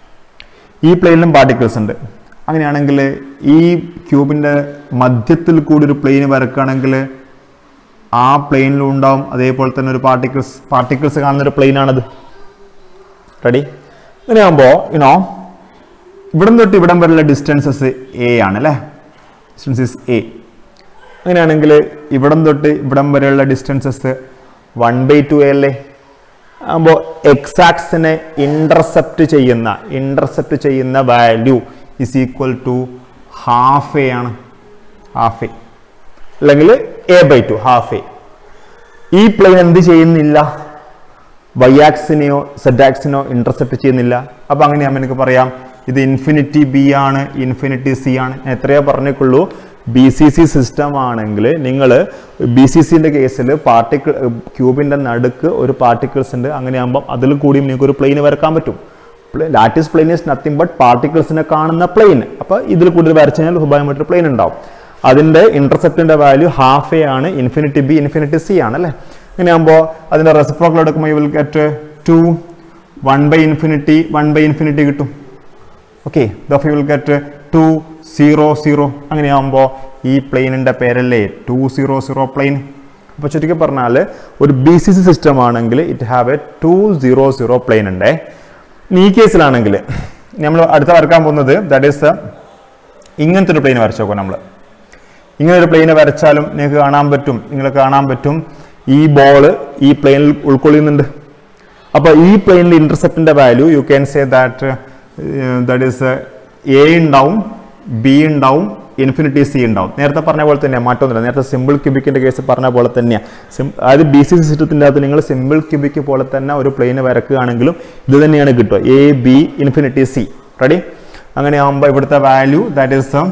ഈ പ്ലെയിനിലും പാർട്ടിക്കിൾസ് ഉണ്ട് അങ്ങനെയാണെങ്കിൽ ഈ ക്യൂബിൻ്റെ മധ്യത്തിൽ കൂടി ഒരു പ്ലെയിൻ വരക്കുകയാണെങ്കിൽ ആ പ്ലെയിനിലും ഉണ്ടാവും അതേപോലെ തന്നെ ഒരു പാർട്ടിക്കിൾസ് പാർട്ടിക്കിൾസ് കാണുന്ന ഒരു പ്ലെയിനാണത് റെഡി അങ്ങനെയാകുമ്പോൾ യുനോ ഇവിടം തൊട്ട് ഇവിടം വരെയുള്ള ഡിസ്റ്റൻസസ് എ ആണ് അല്ലേ ഡിസ്റ്റൻസ് ഇസ് എ അങ്ങനെയാണെങ്കിൽ ഇവിടം തൊട്ട് ഇവിടം വരെയുള്ള distances one by two A അല്ലേ ആകുമ്പോൾ എക്സാക്സിനെ ഇന്റർസെപ്റ്റ് ചെയ്യുന്ന ഇന്റർസെപ്റ്റ് ചെയ്യുന്ന value is equal to half A ആണ് ഹാഫ് എ അല്ലെങ്കിൽ A by two half A ഈ പ്ലെയിൻ എന്ത് ചെയ്യുന്നില്ല വൈ ആക്സിനെയോ സെഡ് ആക്സിനോ ഇന്റർസെപ്റ്റ് ചെയ്യുന്നില്ല അപ്പോൾ അങ്ങനെയാകുമ്പോൾ എനിക്ക് പറയാം ഇത് ഇൻഫിനിറ്റി ബി ആണ് ഇൻഫിനിറ്റി സി ആണ് ഞാൻ എത്രയോ പറഞ്ഞേക്കുള്ളൂ ബി സി സി സിസ്റ്റം ആണെങ്കിൽ നിങ്ങൾ ബി സി സിൻ്റെ കേസിൽ പാർട്ടിക്കിൾ ക്യൂബിൻ്റെ നടുക്ക് ഒരു പാർട്ടിക്കിൾസ് ഉണ്ട് അങ്ങനെയാകുമ്പോൾ അതിൽ കൂടിയും നിങ്ങൾക്ക് ഒരു പ്ലെയിൻ വരക്കാൻ പറ്റും lattice plane is nothing but പാർട്ടിക്കിൾസിനെ കാണുന്ന പ്ലെയിൻ അപ്പോൾ ഇതിൽ കൂടുതൽ വരച്ചു കഴിഞ്ഞാൽ സ്വാഭാവികമായിട്ടൊരു പ്ലെയിൻ ഉണ്ടാവും അതിൻ്റെ ഇന്റർസെപ്റ്റിന്റെ വാല്യൂ ഹാഫ് എ ആണ് ഇൻഫിനിറ്റി ബി ഇൻഫിനിറ്റി സി ആണ് അല്ലേ അങ്ങനെയാകുമ്പോൾ അതിൻ്റെ റെസിപ്രോക്കൽ എടുക്കുമ്പോൾ you will get two one by infinity one by infinity കിട്ടും okay therefore you will get two zero zero അങ്ങനെയാകുമ്പോൾ ഈ പ്ലെയിനിൻ്റെ പേരല്ലേ ടു സീറോ സീറോ പ്ലെയിൻ അപ്പോൾ ചുരുക്കി പറഞ്ഞാൽ ഒരു ബി സി സി സിസ്റ്റം ആണെങ്കിൽ it have a two zero zero plane ഉണ്ടേ ഇനി ഈ കേസിലാണെങ്കിൽ നമ്മൾ അടുത്ത വരക്കാൻ പോകുന്നത് ദാറ്റ് ഈസ് ഇങ്ങനത്തെ ഒരു പ്ലെയിൻ വരച്ചു നോക്കും നമ്മൾ ഇങ്ങനെ ഒരു പ്ലെയിന് വരച്ചാലും നിങ്ങൾക്ക് കാണാൻ പറ്റും നിങ്ങൾ കാണാൻ പറ്റും ഈ ബോൾ ഈ പ്ലെയിനിൽ ഉൾക്കൊള്ളുന്നുണ്ട് അപ്പോൾ ഈ പ്ലെയിനിൽ ഇന്റർസെപ്റ്റിന്റെ value you can say that that is A ഉണ്ടാവും ബി ഉണ്ടാവും ഇൻഫിനിറ്റി സി ഉണ്ടാവും നേരത്തെ പറഞ്ഞ പോലെ തന്നെയാണ് മാറ്റമൊന്നുമില്ല നേരത്തെ സിമ്പിൾ ക്യൂബിക്കിന്റെ കേസ് പറഞ്ഞ പോലെ തന്നെയാണ് സിം അതായത് ബി സി സിസ്റ്റത്തിൻ്റെ അകത്ത് നിങ്ങൾ സിമ്പിൾ ക്യൂബിക്ക് പോലെ തന്നെ ഒരു പ്ലെയിന് വരക്കുകയാണെങ്കിലും ഇത് തന്നെയാണ് കിട്ടുക A B infinity C ready അങ്ങനെ ആകുമ്പോൾ ഇവിടുത്തെ value that is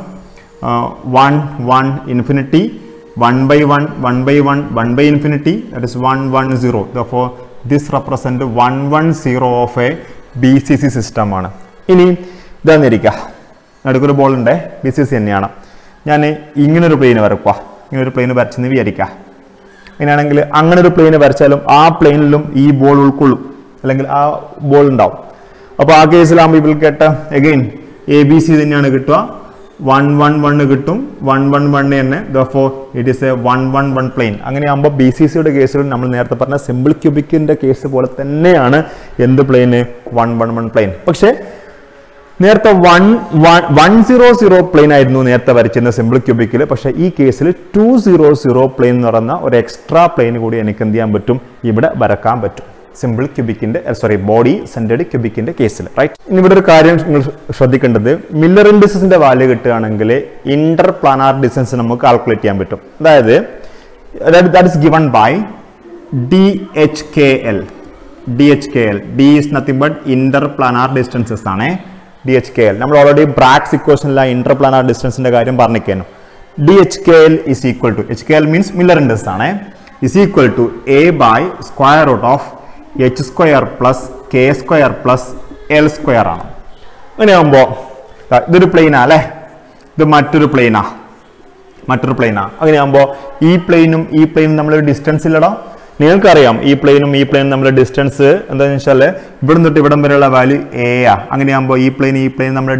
one one infinity one by one one by one one by infinity that is one one zero for this represent one one zero of A B C C സിസ്റ്റമാണ് ഇനി ഇതാന്നിരിക്കുക നടുക്കൊരു ബോൾ ഉണ്ട് ബി സി സി തന്നെയാണ് ഞാൻ ഇങ്ങനൊരു പ്ലെയിന് വരക്കുക ഇങ്ങനൊരു പ്ലെയിന് വരച്ചെന്ന് വിചാരിക്കുക അങ്ങനെയാണെങ്കിൽ അങ്ങനെ ഒരു പ്ലെയിന് വരച്ചാലും ആ പ്ലെയിനിലും ഈ ബോൾ ഉൾക്കൊള്ളും അല്ലെങ്കിൽ ആ ബോൾ ഉണ്ടാവും അപ്പോൾ ആ കേസിലാകുമ്പോൾ will get again A B C തന്നെയാണ് കിട്ടുക വൺ വൺ വണ്ണ് കിട്ടും വൺ വൺ വണ്ണ് തന്നെ though it is a one one one plane അങ്ങനെയാകുമ്പോൾ ബി സി സിയുടെ കേസിൽ നമ്മൾ നേരത്തെ പറഞ്ഞ സിമ്പിൾ ക്യൂബിക്കിന്റെ കേസ് പോലെ തന്നെയാണ് എന്ത് പ്ലെയിന് വൺ വൺ വൺ പ്ലെയിൻ പക്ഷേ നേരത്തെ one one zero zero plane ആയിരുന്നു നേരത്തെ വരച്ചിരുന്ന സിമ്പിൾ ക്യൂബിക്കിൽ പക്ഷേ ഈ കേസിൽ ടു സീറോ സീറോ പ്ലെയിൻ എന്ന് പറയുന്ന ഒരു എക്സ്ട്രാ പ്ലെയിൻ കൂടി എനിക്ക് എന്ത് ചെയ്യാൻ പറ്റും ഇവിടെ വരക്കാൻ പറ്റും സിമ്പിൾ ക്യൂബിക്കിന്റെ സോറി ബോഡി സെന്റേഡ് ക്യൂബിക്കിന്റെ കേസിൽ റൈറ്റ് ഇനി ഇവിടെ ഒരു കാര്യം നിങ്ങൾ ശ്രദ്ധിക്കേണ്ടത് മില്ലർ ഇൻഡിസസിന്റെ വാല്യൂ കിട്ടുകയാണെങ്കിൽ ഇന്റർ പ്ലാനാർ ഡിസ്റ്റൻസ് നമുക്ക് കാൽക്കുലേറ്റ് ചെയ്യാൻ പറ്റും അതായത് that is given by D H K L D H K L D is nothing but interplanar distances ആണ് ഡി എച്ച് കെ എൽ നമ്മൾ ഓൾറെഡി ബ്രാക്സ് ഇക്വേഷനിലെ ഇന്റർ പ്ലാനാർ ഡിസ്റ്റൻസിന്റെ കാര്യം പറഞ്ഞിരിക്കുന്നു D H K L is equal to H K L means Miller indices ആണ് is equal to A by square root of H square plus K square plus L square ആണ് അങ്ങനെയാകുമ്പോൾ ഇതൊരു പ്ലെയിനാ അല്ലേ ഇത് മറ്റൊരു പ്ലെയിനാ മറ്റൊരു പ്ലെയിനാ അങ്ങനെയാകുമ്പോൾ ഈ പ്ലെയിനും ഈ പ്ലെയിനും നമ്മളൊരു ഡിസ്റ്റൻസ് ഇല്ലടാ നിങ്ങൾക്കറിയാം ഈ പ്ലെയിനും ഈ പ്ലെയിനും നമ്മുടെ ഡിസ്റ്റൻസ് എന്താണെന്ന് വെച്ചാൽ ഇവിടെ തൊട്ട് ഇവിടം വരെയുള്ള വാല്യൂ എ ആ അങ്ങനെയാകുമ്പോൾ ഈ പ്ലെയിൻ ഈ പ്ലെയിൻ നമ്മുടെ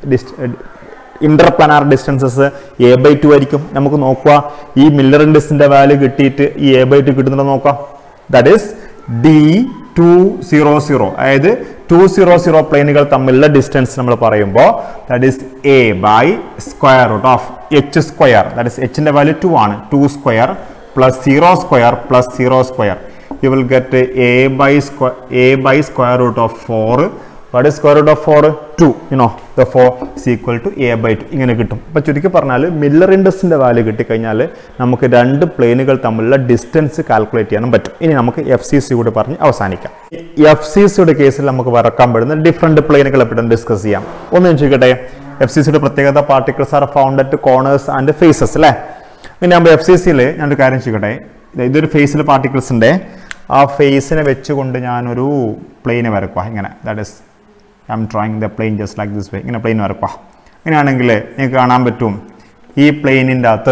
interplanar distances A by two ആയിരിക്കും നമുക്ക് നോക്കുക ഈ മില്ലർ ഇൻഡസിന്റെ വാല്യൂ കിട്ടിയിട്ട് ഈ എ ബൈ ടു കിട്ടുന്നുണ്ടോ നോക്കാം that is D two zero zero അതായത് ടു സീറോ സീറോ പ്ലെയിനുകൾ തമ്മിലുള്ള ഡിസ്റ്റൻസ് നമ്മൾ പറയുമ്പോൾ that is A by square root of H square that is എച്ചിന്റെ വാല്യൂ ടു ആണ് two square plus zero square plus zero square you will get A by square A by square root of four what is square root of four two you know the four is equal to A by to ഇങ്ങനെ കിട്ടും അപ്പോൾ ചുരുക്കി പറഞ്ഞാൽ മില്ലർ ഇൻഡസിൻ്റെ വാല്യൂ കിട്ടിക്കഴിഞ്ഞാൽ നമുക്ക് രണ്ട് പ്ലെയിനുകൾ തമ്മിലുള്ള ഡിസ്റ്റൻസ് കാൽക്കുലേറ്റ് ചെയ്യാനും പറ്റും ഇനി നമുക്ക് എഫ് സി സി കൂടെ പറഞ്ഞ് അവസാനിക്കാം എഫ് സി സിയുടെ കേസിൽ നമുക്ക് വരക്കാൻ പറ്റുന്ന ഡിഫറെൻറ്റ് പ്ലെയിനുകൾ എപ്പോഴും ഡിസ്കസ് ചെയ്യാം ഒന്ന് ചോദിക്കട്ടെ എഫ് സി സിയുടെ പ്രത്യേകത particles are found at corners and faces അല്ലേ പിന്നെ നമ്മൾ എഫ് സി സിയിൽ ഞാനൊരു കാര്യം ചെയ്യട്ടെ ഇതൊരു ഫേസിൽ പാർട്ടിക്കിൾസ് ഉണ്ട് ആ ഫേസിനെ വെച്ചുകൊണ്ട് ഞാനൊരു പ്ലെയിന് വരക്കുക ഇങ്ങനെ that is I'm drawing the plane just like this way ഇങ്ങനെ പ്ലെയിൻ വരക്കുക അങ്ങനെയാണെങ്കിൽ നിങ്ങൾക്ക് കാണാൻ പറ്റും ഈ പ്ലെയിനിൻ്റെ അകത്ത്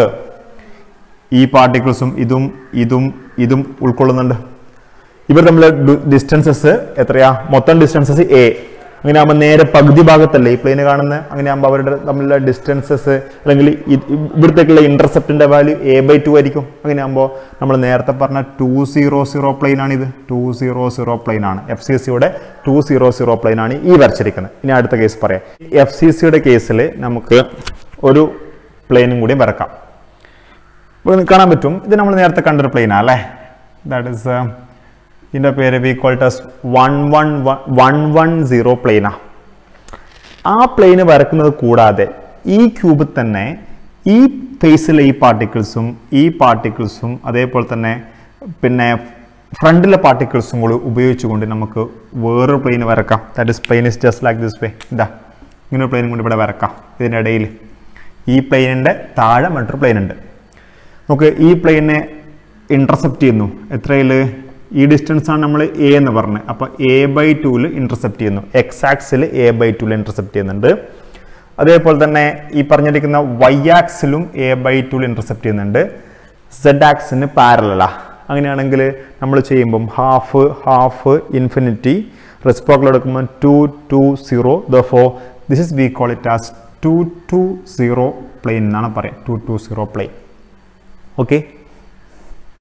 ഈ പാർട്ടിക്കിൾസും ഇതും ഇതും ഇതും ഉൾക്കൊള്ളുന്നുണ്ട് ഇവർ തമ്മിലുള്ള ഡിസ്റ്റൻസസ് എത്രയാ മൊത്തം ഡിസ്റ്റൻസസ് എ അങ്ങനെ ആകുമ്പോൾ നേരെ പകുതി ഭാഗത്തല്ലേ ഈ പ്ലെയിന് കാണുന്നത് അങ്ങനെ ആകുമ്പോൾ അവരുടെ തമ്മിലുള്ള ഡിസ്റ്റൻസസ് അല്ലെങ്കിൽ ഇവിടത്തേക്കുള്ള ഇന്റർസെപ്റ്റിന്റെ വാല്യൂ എ ബൈ ടു ആയിരിക്കും അങ്ങനെ ആകുമ്പോൾ നമ്മൾ നേരത്തെ പറഞ്ഞ ടു സീറോ സീറോ പ്ലെയിൻ ആണ് ഇത് ടു സീറോ സീറോ പ്ലെയിൻ ആണ് എഫ് സി സിയുടെ ടു സീറോ സീറോ പ്ലെയിൻ ആണ് ഈ വരച്ചിരിക്കുന്നത് ഇനി അടുത്ത കേസ് പറയാം എഫ് സി സിയുടെ കേസിൽ നമുക്ക് ഒരു പ്ലെയിനും കൂടി വരക്കാം ഇപ്പോൾ കാണാൻ പറ്റും ഇത് നമ്മൾ നേരത്തെ കണ്ടൊരു പ്ലെയിനാണ് അല്ലേ ദാറ്റ് ഇസ് ഇതിൻ്റെ പേര് we call it as one one one one zero പ്ലെയിനാ ആ പ്ലെയിന് വരക്കുന്നത് കൂടാതെ ഈ ക്യൂബിൽ തന്നെ ഈ ഫേസിലെ ഈ പാർട്ടിക്കിൾസും ഈ പാർട്ടിക്കിൾസും അതേപോലെ തന്നെ പിന്നെ ഫ്രണ്ടിലെ പാർട്ടിക്കിൾസും കൂടി ഉപയോഗിച്ചുകൊണ്ട് നമുക്ക് വേറൊരു പ്ലെയിൻ വരക്കാം that is plane is just like this way ഇതാ ഇങ്ങനെ പ്ലെയിനും കൂടി ഇവിടെ വരക്കാം ഇതിൻ്റെ ഇടയിൽ ഈ പ്ലെയിനിൻ്റെ താഴെ മറ്റൊരു പ്ലെയിൻ ഉണ്ട് നമുക്ക് ഈ പ്ലെയിനെ ഇൻ്റർസെപ്റ്റ് ചെയ്യുന്നു എത്രയിൽ ഈ ഡിസ്റ്റൻസ് ആണ് നമ്മൾ എ എന്ന് പറഞ്ഞത് അപ്പോൾ എ ബൈ ടൂവിൽ ഇൻ്റർസെപ്റ്റ് ചെയ്യുന്നു എക്സ് ആക്സിൽ എ ബൈ ടൂവിൽ ഇൻ്റർസെപ്റ്റ് ചെയ്യുന്നുണ്ട് അതേപോലെ തന്നെ ഈ പറഞ്ഞിരിക്കുന്ന വൈ ആക്സിലും എ ബൈ ടൂവിൽ ഇൻ്റർസെപ്റ്റ് ചെയ്യുന്നുണ്ട് സെഡ് ആക്സിന് പാരലലാ അങ്ങനെയാണെങ്കിൽ നമ്മൾ ചെയ്യുമ്പം ഹാഫ് ഹാഫ് ഇൻഫിനിറ്റി റെസ്പോക്കിൽ എടുക്കുമ്പോൾ two two zero therefore this is we call it as two two zero plane എന്നാണ് പറയുക two two zero plane okay